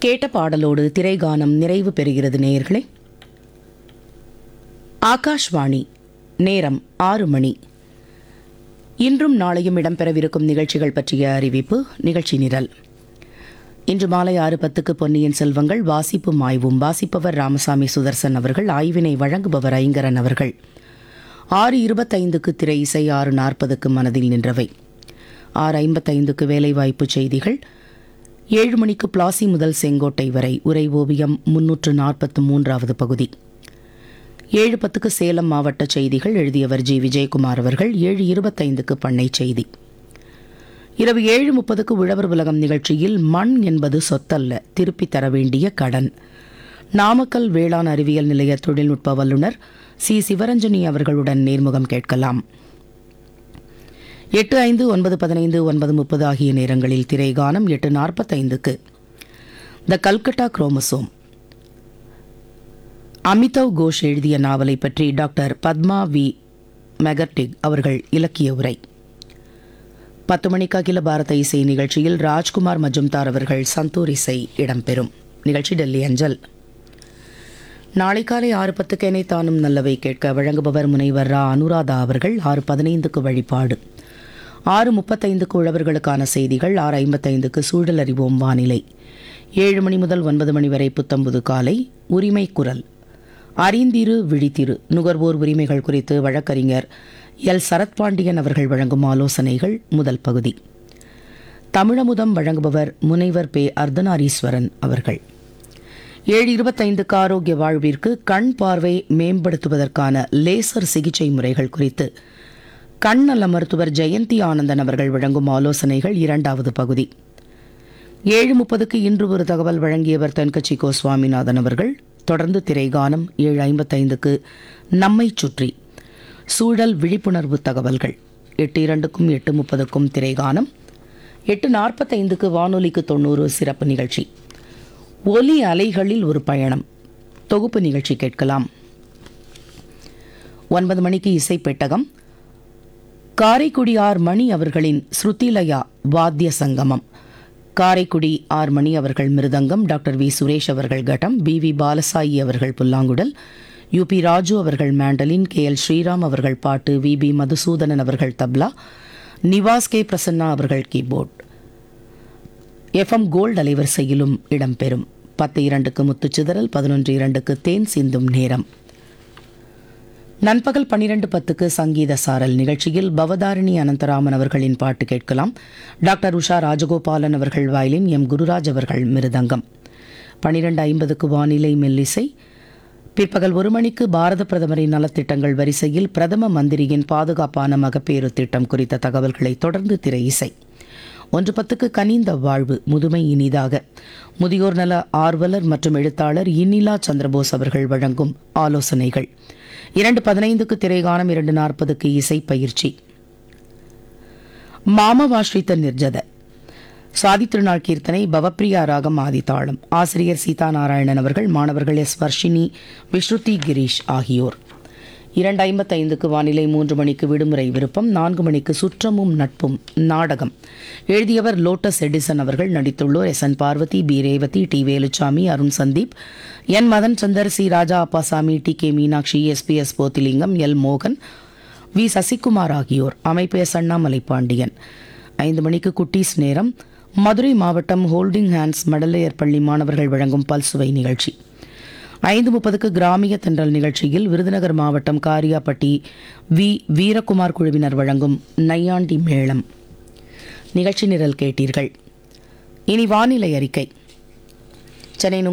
கேட்ட பாடலோடு திரைகானம் நிறைவு பெறுகிறது நேயர்களே ஆகாஷ்வாணி நேரம் ஆறு மணி இன்றும் நாளையும் இடம்பெறவிருக்கும் நிகழ்ச்சிகள் பற்றிய அறிவிப்பு நிகழ்ச்சி நிரல் இன்று மாலை ஆறு பத்துக்கு பொன்னியின் செல்வங்கள் வாசிப்பும் ஆய்வும் வாசிப்பவர் ராமசாமி சுதர்சன் அவர்கள் ஆய்வினை வழங்குபவர் ஐங்கரன் அவர்கள் ஆறு இருபத்தைந்துக்கு திரை இசை ஆறு நாற்பதுக்கு மனதில் நின்றவை ஆறு ஐம்பத்தைந்துக்கு வேலைவாய்ப்பு செய்திகள் ஏழு மணிக்கு பிளாசி முதல் செங்கோட்டை வரை உரை ஓவியம் முன்னூற்று நாற்பத்து மூன்றாவது பகுதி ஏழு பத்துக்கு சேலம் மாவட்ட செய்திகள் எழுதியவர் ஜி விஜயகுமார் அவர்கள் ஏழு இருபத்தைந்துக்கு பண்ணை செய்தி இரவு ஏழு முப்பதுக்கு உழவர் உலகம் நிகழ்ச்சியில் மண் என்பது சொத்தல்ல திருப்பித் தர வேண்டிய கடன் நாமக்கல் வேளாண் அறிவியல் நிலைய தொழில்நுட்ப வல்லுநர் சி சிவரஞ்சனி அவர்களுடன் நேர்முகம் கேட்கலாம் எட்டு ஐந்து ஒன்பது பதினைந்து ஒன்பது முப்பது ஆகிய நேரங்களில் திரைகானம் எட்டு நாற்பத்தைந்துக்கு த கல்கட்டா குரோமசோம் அமிதவ் கோஷ் எழுதிய நாவலை பற்றி டாக்டர் பத்மா வி மெகர்டிக் அவர்கள் இலக்கிய உரை பத்து மணிக்கு அகில பாரத இசை நிகழ்ச்சியில் ராஜ்குமார் மஜும்தார் அவர்கள் சந்தூர் இசை இடம்பெறும் நிகழ்ச்சி டெல்லி அஞ்சல் நாளை காலை ஆறு பத்துக்கு என்னை தானும் நல்லவை கேட்க வழங்குபவர் முனைவர் ரா அனுராதா அவர்கள் ஆறு பதினைந்துக்கு வழிபாடு ஆறு முப்பத்தைந்துக்கு உழவர்களுக்கான செய்திகள் ஆறு ஐம்பத்தைந்துக்கு சூழல் அறிவோம் வானிலை ஏழு மணி முதல் ஒன்பது மணி வரை புத்தம்புது காலை உரிமை குரல் அறிந்திரு விழித்திரு நுகர்வோர் உரிமைகள் குறித்து வழக்கறிஞர் எல் சரத்பாண்டியன் அவர்கள் வழங்கும் ஆலோசனைகள் முதல் பகுதி தமிழமுதம் வழங்குபவர் முனைவர் பே அர்த்தநாரீஸ்வரன் அவர்கள் ஏழு இருபத்தைந்துக்கு ஆரோக்கிய வாழ்விற்கு கண் பார்வை மேம்படுத்துவதற்கான லேசர் சிகிச்சை முறைகள் குறித்து கண் நல மருத்துவர் ஜெயந்தி ஆனந்தன் அவர்கள் வழங்கும் ஆலோசனைகள் இரண்டாவது பகுதி ஏழு முப்பதுக்கு இன்று ஒரு தகவல் வழங்கியவர் தென்கட்சி கோ சுவாமிநாதன் அவர்கள் தொடர்ந்து திரைகானம் ஏழு ஐம்பத்தைந்துக்கு நம்மை சுற்றி சூழல் விழிப்புணர்வு தகவல்கள் எட்டு இரண்டுக்கும் எட்டு முப்பதுக்கும் திரைகானம் எட்டு நாற்பத்தைந்துக்கு வானொலிக்கு தொண்ணூறு சிறப்பு நிகழ்ச்சி ஒலி அலைகளில் ஒரு பயணம் தொகுப்பு நிகழ்ச்சி கேட்கலாம் ஒன்பது மணிக்கு இசை பெட்டகம் காரைக்குடி ஆர் மணி அவர்களின் ஸ்ருதிலயா வாத்திய சங்கமம் காரைக்குடி ஆர் மணி அவர்கள் மிருதங்கம் டாக்டர் வி சுரேஷ் அவர்கள் கட்டம் பி வி பாலசாயி அவர்கள் புல்லாங்குழல் யு பி ராஜு அவர்கள் மேண்டலின் கே எல் ஸ்ரீராம் அவர்கள் பாட்டு வி பி மதுசூதனன் அவர்கள் தப்லா நிவாஸ் கே பிரசன்னா அவர்கள் கீபோர்ட் எஃப்எம் கோல்டு அலைவரிசையிலும் இடம்பெறும் பத்து இரண்டுக்கு முத்துச்சிதறல் பதினொன்று இரண்டுக்கு தேன் சிந்தும் நேரம் நண்பகல் பன்னிரண்டு பத்துக்கு சங்கீத சாரல் நிகழ்ச்சியில் பவதாரிணி அனந்தராமன் அவர்களின் பாட்டு கேட்கலாம் டாக்டர் உஷா ராஜகோபாலன் அவர்கள் வயலின் எம் குருராஜ் அவர்கள் மிருதங்கம் பன்னிரண்டு ஐம்பதுக்கு வானிலை மெல்லிசை பிற்பகல் ஒரு மணிக்கு பாரத பிரதமரின் நலத்திட்டங்கள் வரிசையில் பிரதம மந்திரியின் பாதுகாப்பான மகப்பேறு திட்டம் குறித்த தகவல்களை தொடர்ந்து திரை இசை ஒன்று பத்துக்கு கனிந்த வாழ்வு முதுமை இனிதாக முதியோர் நல ஆர்வலர் மற்றும் எழுத்தாளர் இன்னிலா சந்திரபோஸ் அவர்கள் வழங்கும் ஆலோசனைகள் இரண்டு பதினைந்துக்கு திரைகானம் இரண்டு நாற்பதுக்கு இசை பயிற்சி மாமவாஸ்ரித்த நிர்ஜத சாதி திருநாள் கீர்த்தனை பவப்பிரியா ராகம் ஆதித்தாளம் ஆசிரியர் சீதா நாராயணன் அவர்கள் மாணவர்கள் எஸ் வர்ஷினி விஸ்ருதி கிரீஷ் ஆகியோர் இரண்டு ஐம்பத்தைந்துக்கு வானிலை மூன்று மணிக்கு விடுமுறை விருப்பம் நான்கு மணிக்கு சுற்றமும் நட்பும் நாடகம் எழுதியவர் லோட்டஸ் எடிசன் அவர்கள் நடித்துள்ளோர் S N Parvathi P Revathi T Veluchamy Arun Sandeep N Madan Chandar C Raja Appasamy T K Meenakshi S P S Pothilingam L மோகன் வி சசிகுமார் ஆகியோர் அமைப்பு எஸ் அண்ணாமலை பாண்டியன் ஐந்து மணிக்கு குட்டீஸ் நேரம் மதுரை மாவட்டம் ஹோல்டிங் ஹேண்ட்ஸ் மடலையர் பள்ளி மாணவர்கள் வழங்கும் பல்சுவை நிகழ்ச்சி ஐந்து முப்பதுக்கு கிராமிய தென்றல் நிகழ்ச்சியில் விருதுநகர் மாவட்டம் காரியாப்பட்டி வி வீரகுமார் குழுவினர் வழங்கும் நையாண்டி மேளம் நிகழ்ச்சி நிரல் கேட்டீர்கள் இனி வானிலை அறிக்கை சென்னை